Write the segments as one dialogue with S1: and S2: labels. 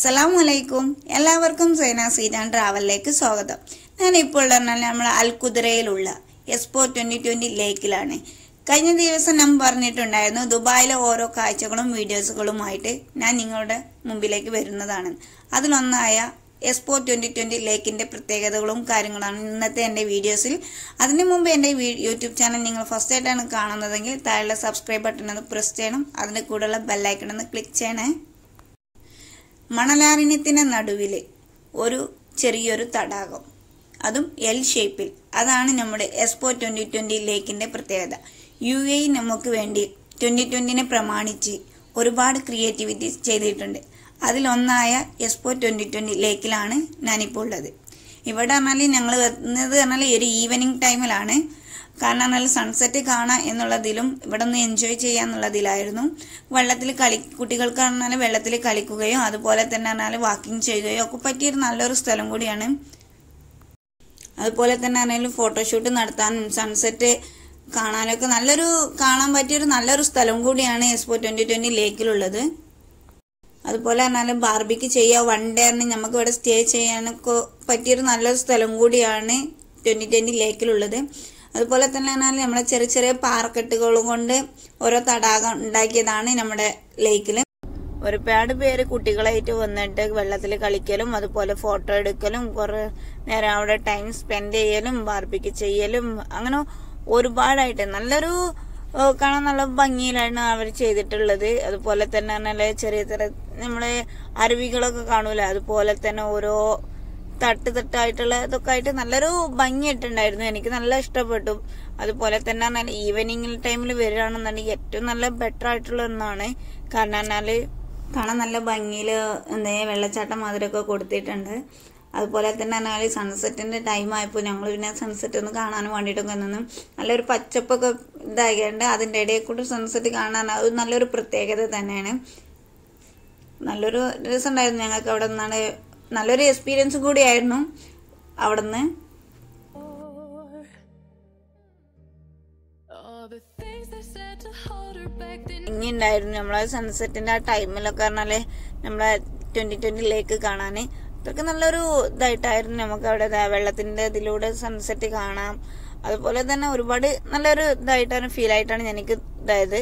S1: അസ്സലാമു അലൈക്കും എല്ലാവർക്കും സൈന സീനാൻ ട്രാവലിലേക്ക് സ്വാഗതം ഞാൻ ഇപ്പോൾ പറഞ്ഞാൽ നമ്മൾ അൽകുതിരയിലുള്ള എക്സ്പോ ട്വന്റി ട്വന്റി ലേക്കിലാണ് കഴിഞ്ഞ ദിവസം ഞാൻ പറഞ്ഞിട്ടുണ്ടായിരുന്നു ദുബായിലെ ഓരോ കാഴ്ചകളും വീഡിയോസുകളുമായിട്ട് ഞാൻ നിങ്ങളുടെ മുമ്പിലേക്ക് വരുന്നതാണ് അതിലൊന്നായ എക്സ്പോ ട്വന്റി ട്വന്റി ലേക്കിന്റെ പ്രത്യേകതകളും കാര്യങ്ങളാണ് ഇന്നത്തെ എൻ്റെ വീഡിയോസിൽ അതിനു മുമ്പ് എൻ്റെ വീ- യൂട്യൂബ് ചാനൽ നിങ്ങൾ ഫസ്റ്റ് ആയിട്ടാണ് കാണുന്നതെങ്കിൽ താഴെ സബ്സ്ക്രൈബ് ബട്ടൺ ഒന്ന് പ്രസ് ചെയ്യണം അതിൻ്റെ കൂടെയുള്ള ബെല്ലൈക്കൺ ഒന്ന് ക്ലിക്ക് ചെയ്യണേ മണലാരണ്യത്തിന് നടുവിൽ ഒരു ചെറിയൊരു തടാകം അതും എൽ ഷേപ്പിൽ അതാണ് നമ്മുടെ എക്സ്പോ ട്വന്റി ട്വന്റി ലേക്കിന്റെ പ്രത്യേകത യു എ നമുക്ക് വേണ്ടി ട്വന്റി ട്വന്റിനെ പ്രമാണിച്ച് ഒരുപാട് ക്രിയേറ്റിവിറ്റി ചെയ്തിട്ടുണ്ട് അതിലൊന്നായ എക്സ്പോ ട്വന്റി ട്വന്റി ലേക്കിലാണ് ഞാനിപ്പോൾ ഉള്ളത് ഇവിടെ പറഞ്ഞാൽ ഞങ്ങൾ വരുന്നത് പറഞ്ഞാൽ ഒരു ഈവനിങ് ടൈമിലാണ് കാരണം എന്നാൽ സൺസെറ്റ് കാണാം എന്നുള്ളതിലും ഇവിടെ ഒന്ന് എൻജോയ് ചെയ്യാന്നുള്ളതിലായിരുന്നു വെള്ളത്തിൽ കളി കുട്ടികൾക്ക് പറഞ്ഞാൽ വെള്ളത്തിൽ കളിക്കുകയും അതുപോലെ തന്നെ പറഞ്ഞാൽ വാക്കിംഗ് ചെയ്യുകയോ ഒക്കെ പറ്റിയൊരു നല്ലൊരു സ്ഥലം കൂടിയാണ് അതുപോലെ തന്നെ ആണെങ്കിലും ഫോട്ടോഷൂട്ട് നടത്താനും സൺസെറ്റ് കാണാനൊക്കെ നല്ലൊരു കാണാൻ പറ്റിയൊരു നല്ലൊരു സ്ഥലം കൂടിയാണ് എക്സ്പോ ട്വന്റി ട്വന്റി ലേക്കിലുള്ളത് അതുപോലെ പറഞ്ഞാൽ ബാർബിക്ക് ചെയ്യുക വൺ ഡേ ആണ് നമുക്ക് ഇവിടെ സ്റ്റേ ചെയ്യാനൊക്കെ പറ്റിയൊരു നല്ലൊരു സ്ഥലം കൂടിയാണ് ട്വന്റി ട്വന്റി ലേക്കിലുള്ളത് അതുപോലെ തന്നെ പറഞ്ഞാൽ നമ്മളെ ചെറിയ ചെറിയ പാറക്കെട്ടുകളും കൊണ്ട് ഓരോ തടാകം ഉണ്ടാക്കിയതാണ് നമ്മുടെ ലേക്കിൽ ഒരുപാട് പേര് കുട്ടികളായിട്ട് വന്നിട്ട് വെള്ളത്തിൽ കളിക്കലും അതുപോലെ ഫോട്ടോ എടുക്കലും കുറെ നേരം അവിടെ ടൈം സ്പെൻഡ് ചെയ്യലും ബാർബിക്ക് ചെയ്യലും അങ്ങനെ ഒരുപാടായിട്ട് നല്ലൊരു ഏഹ്, കാണാൻ നല്ല ഭംഗിയിലാണ് അവർ ചെയ്തിട്ടുള്ളത് അതുപോലെ തന്നെ നല്ല ചെറിയ ചെറിയ നമ്മളെ അരുവികളൊക്കെ കാണൂല അതുപോലെ തന്നെ ഓരോ തട്ട് തട്ടായിട്ടുള്ള ഇതൊക്കെ ആയിട്ട് നല്ലൊരു ഭംഗിയായിട്ടുണ്ടായിരുന്നു എനിക്ക് നല്ല ഇഷ്ടപ്പെട്ടു അതുപോലെ തന്നെ നല്ല ഈവനിങ് ടൈമിൽ വരികയാണെന്നുണ്ടെങ്കിൽ ഏറ്റവും നല്ല ബെറ്റർ ആയിട്ടുള്ള ഒന്നാണ് കാരണം എന്നാല് കാണാൻ നല്ല ഭംഗിയിൽ എന്താ വെള്ളച്ചാട്ടം മാതിരിയൊക്കെ കൊടുത്തിട്ടുണ്ട് അതുപോലെ തന്നെ പറഞ്ഞാൽ സൺസെറ്റിന്റെ ടൈം ആയപ്പോൾ ഞങ്ങൾ പിന്നെ സൺസെറ്റ് ഒന്ന് കാണാൻ വേണ്ടിയിട്ടൊക്കെ നിന്ന് നല്ലൊരു പച്ചപ്പൊക്കെ ഇതാക്കിയിട്ട് അതിൻ്റെ ഇടയിൽ കൂടി സൺസെറ്റ് കാണാൻ അത് നല്ലൊരു പ്രത്യേകത തന്നെയാണ് നല്ലൊരു രസമുണ്ടായിരുന്നു ഞങ്ങൾക്ക് അവിടെ നിന്നാണ് നല്ലൊരു എക്സ്പീരിയൻസ് കൂടിയായിരുന്നു അവിടെ നിന്ന്
S2: All the things they said to hold her back, they
S1: ഇനി ഉണ്ടായിരുന്നു നമ്മളെ സൺസെറ്റിന്റെ ആ ടൈമിലൊക്കെ പറഞ്ഞാല് നമ്മളെ ട്വന്റി ട്വന്റിലേക്ക് കാണാന് അത്രക്ക് നല്ലൊരു ഇതായിട്ടായിരുന്നു നമുക്ക് അവിടെ ദാ വെള്ളത്തിന്റെ ഇതിലൂടെ സൺസെറ്റ് കാണാം അതുപോലെ തന്നെ ഒരുപാട് നല്ലൊരു ഇതായിട്ടാണ് ഫീൽ ആയിട്ടാണ് എനിക്ക് ഇതായത്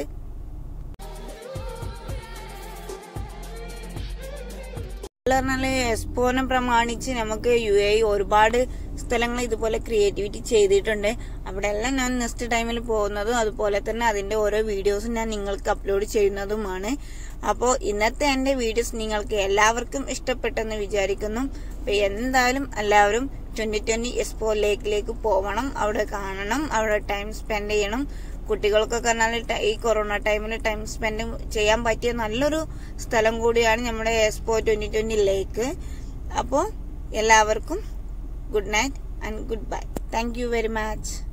S1: പറഞ്ഞാല് എക്സ്പോനെ പ്രമാണിച്ച് നമുക്ക് യു എ ഒരുപാട് സ്ഥലങ്ങൾ ഇതുപോലെ ക്രിയേറ്റിവിറ്റി ചെയ്തിട്ടുണ്ട് അവിടെ എല്ലാം ഞാൻ നെക്സ്റ്റ് ടൈമിൽ പോകുന്നതും അതുപോലെ തന്നെ അതിന്റെ ഓരോ വീഡിയോസും ഞാൻ നിങ്ങൾക്ക് അപ്ലോഡ് ചെയ്യുന്നതുമാണ് അപ്പോൾ ഇന്നത്തെ എന്റെ വീഡിയോസ് നിങ്ങൾക്ക് എല്ലാവർക്കും ഇഷ്ടപ്പെട്ടെന്ന് വിചാരിക്കുന്നു അപ്പൊ എന്തായാലും എല്ലാവരും ട്വന്റി ട്വന്റി എക്സ്പോ ലേക്കിലേക്ക് പോകണം അവിടെ കാണണം അവിടെ ടൈം സ്പെൻഡ് ചെയ്യണം കുട്ടികൾക്കൊക്കെ പറഞ്ഞാൽ ട- ഈ കൊറോണ ടൈമിൽ ടൈം സ്പെൻഡ് ചെയ്യാൻ പറ്റിയ നല്ലൊരു സ്ഥലം കൂടിയാണ് നമ്മുടെ എക്സ്പോ ട്വന്റി ട്വന്റി ലേക്ക് അപ്പോൾ എല്ലാവർക്കും good night and good bye thank you very much